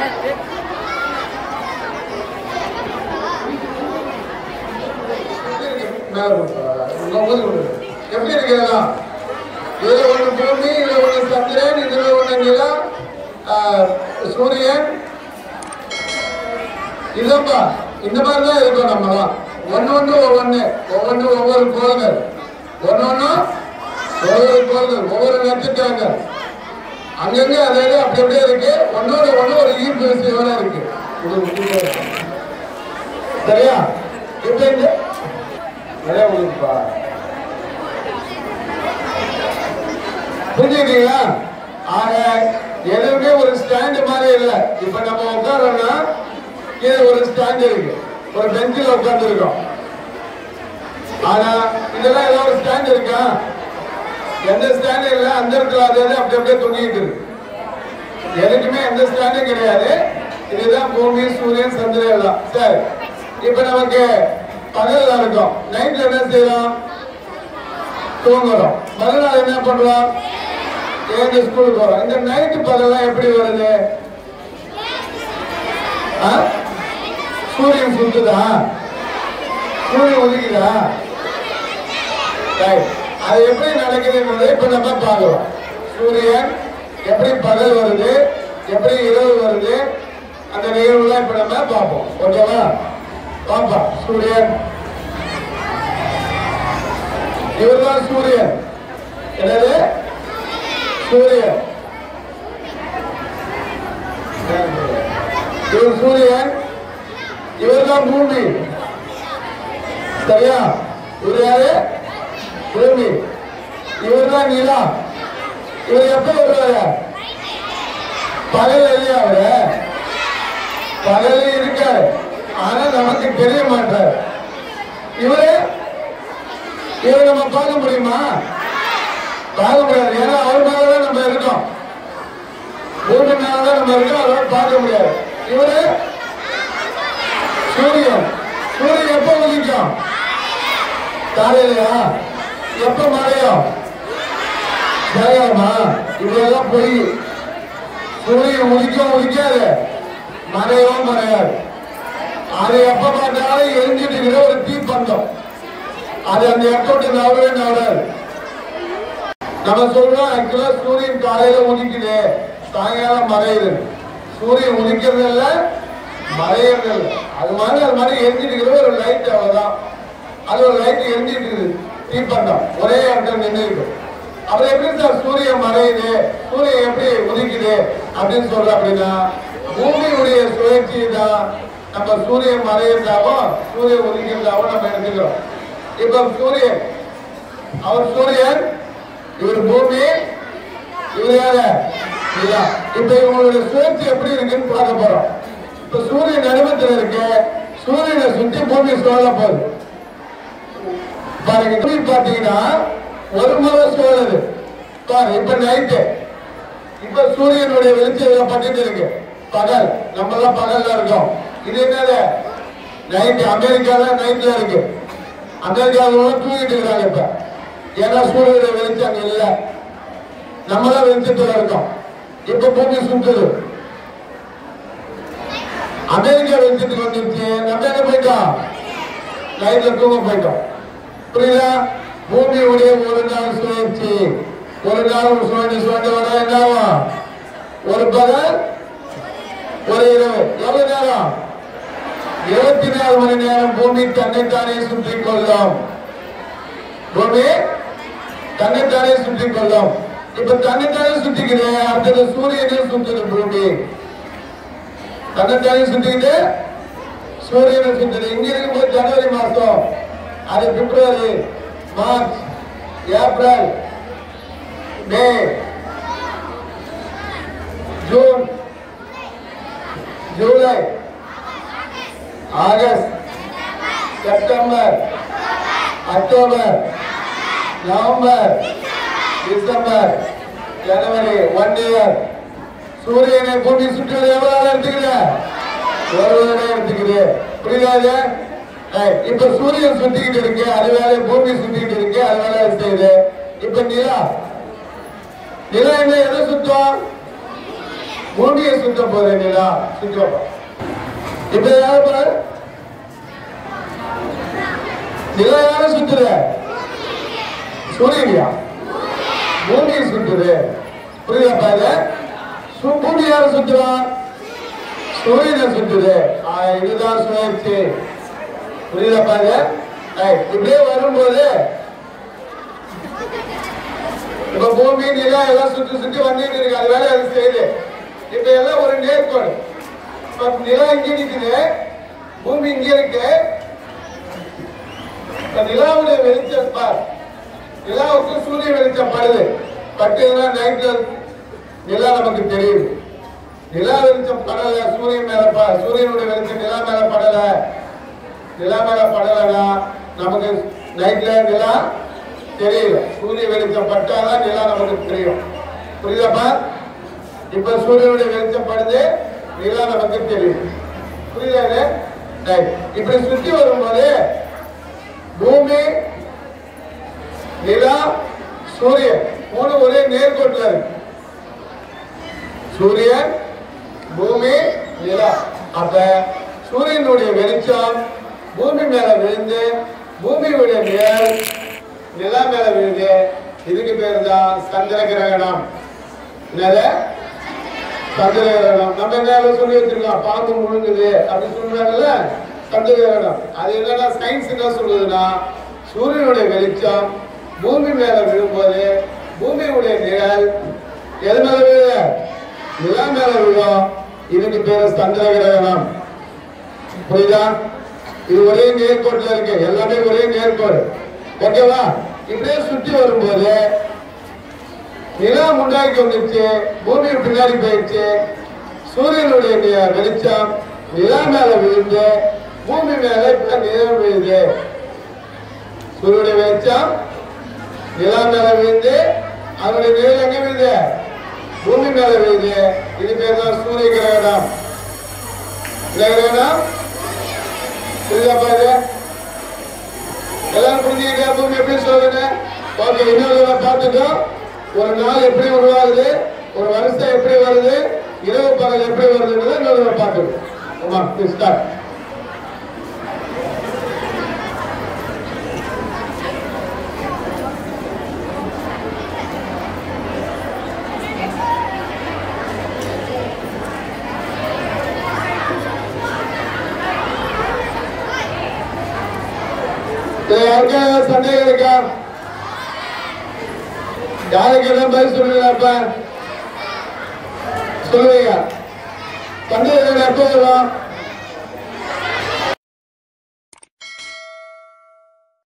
மேல போட்டுறா. உங்க ஊருக்கு விடு. எப்படி இருக்கிறதா இதுல ஒண்ணு பூமி இதுல ஒண்ணு சந்திரன் இதுல ஒண்ணு நிலம் ஆஹ், சூரியன் இதப்பா இந்த மாதிரி தான் இருக்கும் நம்மலாம் ஒண்ணு ஒண்ணு ஒவ்வொன்னு ஒவ்வொன்று ஒவ்வொரு கோள்கள் ஒண்ணு ஒண்ணு ஒவ்வொரு கோள்கள் ஒவ்வொரு நட்சத்திரங்கள் அங்கங்க அதே இது அப்படி அப்படியே இருக்கு ஒன்னோட ஒண்ணு ஒரு ஈர்ப்பு விசையோட இருக்கு இது இது இருக்கு. சரியா இப்ப இந்த நிறைய உங்களுக்குப்பா புரிஞ்சுக்கிட்டீங்களா ஆக எதுவுமே ஒரு ஸ்டாண்ட் மாதிரி இல்லை இப்ப நம்ம உட்காரோம்னா இது ஒரு ஸ்டாண்ட் இருக்கு ஒரு பெஞ்சில் உட்கார்ந்து இருக்கோம் ஆனா இதெல்லாம் ஏதோ ஒரு ஸ்டாண்ட் இருக்கா எந்த ஸ்டாண்டும் இல்லை அந்த இடத்துல அது அது அப்படி அப்படியே தொங்கிட்டு இருக்கு எதுக்குமே எந்த ஸ்டாண்டும் கிடையாது இதுதான் பூமி சூரியன் சந்திரன் எல்லாம் சரி இப்ப நமக்கு பகல்ல இருக்கோம் நைட்ல என்ன செய்யறோம் தூங்குறோம் மறுநாள் என்ன பண்றோம் ஏழு ஸ்கூலுக்கு போறோம் இந்த நைட்டு பகல்லாம் எப்படி வருது ஆ? சூரியன் சுத்துதா சூரியன் ஒதுக்குதா Right. அது எப்படி நடக்குதுன்றதை இப்ப நம்ம பார்க்கலாம் சூரியன் எப்படி பகல் வருது எப்படி இரவு வருது அந்த நிகழ்வுலாம் இப்ப நம்ம பார்ப்போம் ஓகேவா பாப்பா சூரியன் இவர்தான் சூரியன் என்னது சூரியன் இவர் சூரியன் இவர்தான் பூமி சரியா இவர் யாரு பூமி இவர்தான் நிலா இவர் எப்ப வருவாரு பகல் இல்லையா அவரு பகல் இருக்காரு ஆனா நமக்கு தெரிய மாட்டார் இவரு இவரை நம்ம பார்க்க முடியுமா பார்க்க முடியாது ஏன்னா அவர் மேலதான் நம்ம இருக்கோம் பூமி மேலதான் நம்ம இருக்கோம் அதோட பார்க்க முடியாது இவரு சூரியன் சூரியன் எப்ப உதிக்கும் காலையிலயா எப்ப மழையும் சரியாமா இதெல்லாம் பொய் சூரியன் உதிக்கும் உதிக்காது மறையவும் மறையாது அது எப்ப பார்த்தாலும் எரிஞ்சிட்டு இருக்கிற ஒரு தீப்பந்தம் அது அந்த இடத்தோட்டு நவரவே நவராது நம்ம சொல்றோம் ஆக்சுவலா சூரியன் காலையில உதிக்குது சாயங்காலம் மறையுது சூரியன் உதிக்கிறது இல்ல மறையறது இல்ல அது மாதிரி அது மாதிரி எரிஞ்சிட்டு இருக்கிற ஒரு லைட் அவ்வளவுதான் அது ஒரு லைட் எரிஞ்சிட்டு இருக்குது தீப்பந்தம் ஒரே இடத்துல நின்று இருக்கு அப்புறம் எப்படி சார் சூரியன் மறையுது சூரியன் எப்படி உதிக்குது அப்படின்னு சொல்ற அப்படின்னா பூமியுடைய சுழற்சி தான் நம்ம சூரியன் மறையிறதாவும் சூரியன் உதிக்கிறதாவும் நம்ம எடுத்துக்கிறோம் இப்ப சூரியன் அவர் சூரியன் இவர் பூமி இவர் யாரு நிலா. இப்ப இவங்களுடைய சுழற்சி எப்படி இருக்குன்னு பார்க்க போறோம் இப்ப சூரியன் நடுமத்தில் இருக்கு சூரியனை சுத்தி பூமி சுழல போகுது பாருங்க பூமி பாத்தீங்கன்னா ஒரு முறை சுழலுது பாரு இப்ப நைட்டு இப்ப சூரியனுடைய வெளிச்சம் இதுல பட்டுட்டு இருக்கு பகல் நம்ம எல்லாம் பகல்ல இருக்கோம் இது என்னது நைட் அமெரிக்கால நைட்ல இருக்கு அமெரிக்காவில் தூங்கிட்டு இருக்காங்க இப்ப ஏன்னா சூரியனுடைய வெளிச்சம் அங்க இல்ல நம்ம தான் வெளிச்சத்துல இருக்கோம் இப்ப பூமி சுத்துது அமெரிக்கா வெளிச்சத்துக்கு வந்துருச்சு நம்ம எங்க போயிட்டோம் நைட்ல தூங்க போயிட்டோம் புரியுதா பூமியுடைய ஒரு நாள் சுழற்சி ஒரு நாள் ஒரு சுழற்சி சுழற்சி வர என்ன ஆகும் ஒரு பகல் ஒரு இரவு எவ்வளவு நேரம் இருபத்தி நாலு மணி நேரம் பூமி தன்னைத்தானே சுற்றி கொள்ளும் பூமி தன்னைத்தானே சுற்றி கொள்ளும் இப்ப தன்னைத்தானே சுத்திக்குது அடுத்தது சூரியனே சுத்துது பூமி தன்னைத்தானே சுத்திக்கிட்டு சூரியனை சுத்துது இங்க இருக்கும்போது ஜனவரி மாசம் அது பிப்ரவரி மார்ச் ஏப்ரல் மே ஜூன் ஜூலை August September October November December ஜனவரி ஒன் இயர் சூரியனை பூமி சுற்றுவது எவ்வளவு நாள் எடுத்துக்கிற ஒரு வருடம் எடுத்துக்குது புரியுதா இது? Right. இப்ப சூரியன் சுத்திக்கிட்டு இருக்கு அது வேலை பூமி சுத்திக்கிட்டு இருக்கு அது வேலை செய்யுது இப்ப நிலா நிலா என்ன எதை சுத்தம் பூமியை சுத்த போற நிலா சுத்தம் இப்ப யாரு பாரு நிலா யார சுத்துற சூரியனியா பூமியை சுத்துது புரியுதா பாரு சு- பூமி யார சுத்துறா சூரியனை சுத்துது ஆ, இதுதான் சுழற்சி புரியுதா பாரு ஐய், இப்படியே வரும்போது இப்ப பூமி நிலா எல்லாம் சுத்தி சுத்தி வந்துட்டு இருக்கு அது வேலை அது செய்யுது இப்ப எல்லாம் ஒரு நேர்கோடு இப்ப நிலா இங்க நிக்குது பூமி இங்க இருக்கு இப்ப நிலாவுடைய வெளிச்சம் பார் நிலாவுக்கு சூரிய வெளிச்சம் படுது பட்டுதுன்னா நைட்ல நிலா நமக்கு தெரியுது நிலா வெளிச்சம் படல சூரியன் மேல ப- சூரியனுடைய வெளிச்சம் நிலா மேல படல நிலா மேல படலனா நமக்கு நைட்ல நிலா தெரியல சூரிய வெளிச்சம் பட்டாதான் நிலா நமக்கு தெரியும் புரியுதாப்பா இப்ப சூரியனுடைய வெளிச்சம் படுது நிலா நமக்கு தெரியும் புரியுதா இது? Right. இப்படி சுத்தி வரும்போது பூமி நிலா சூரியன் மூணு ஒரே நேர்கோட்டில் இருக்கு சூரியன் பூமி நிலா அப்ப சூரியனுடைய வெளிச்சம் பூமி மேல விழுந்து பூமியுடைய நிழல் நிலா மேல விழுது இதுக்கு பேர் தான் சந்திர கிரகணம் என்னது சந்திர கிரகணம் நம்ம என்ன சொல்லி வச்சிருக்கோம் பாம்பு முழுங்குது அப்படின்னு சொல்றாங்கல்ல சந்திர கிரகணம் அது என்னன்னா சயின்ஸ் என்ன சொல்லுதுன்னா சூரியனுடைய வெளிச்சம் பூமி மேல விழும்போது பூமியுடைய நிழல் எது மேல விழுது நிலா மேல விழும் இதுக்கு பேரு சந்திர கிரகணம் புரியுதா இது ஒரே நேர்கோட்டில் இருக்கு எல்லாமே ஒரே நேர்கோடு ஓகேவா இப்படியே சுற்றி வரும்போது நிலா முன்னாடி வந்துருச்சு பூமி பின்னாடி போயிடுச்சு சூரியனுடைய நி- வெளிச்சம் நிலா மேல விழுந்து பூமி மேல இப்ப நிலம் விழுது சூரியனுடைய வெளிச்சம் நிலா மேல விழுந்து அதனுடைய நிழல் எங்க விழுது பூமி மேல விழுது இது பேர் தான் சூரிய கிரகணம் இந்த கிரகணம் புரியுதாப்பா இது எல்லாரும் புரிஞ்சுக்கிட்டா பூமி எப்படி சொல்லுங்க ஓகே இன்னொரு பார்த்துட்டோம் ஒரு நாள் எப்படி உருவாகுது ஒரு வருஷம் எப்படி வருது இரவு பகல் எப்படி வருதுன்றதை இன்னொரு பார்த்துக்கணும் ஆமா ஸ்டார்ட் இதுல யாருக்காவது சந்தேகம் இருக்கா யாருக்கு என்ன பதில் சொல்லுங்களாப்பா சொல்லுவீங்க சந்தேகம் எப்போ வரும்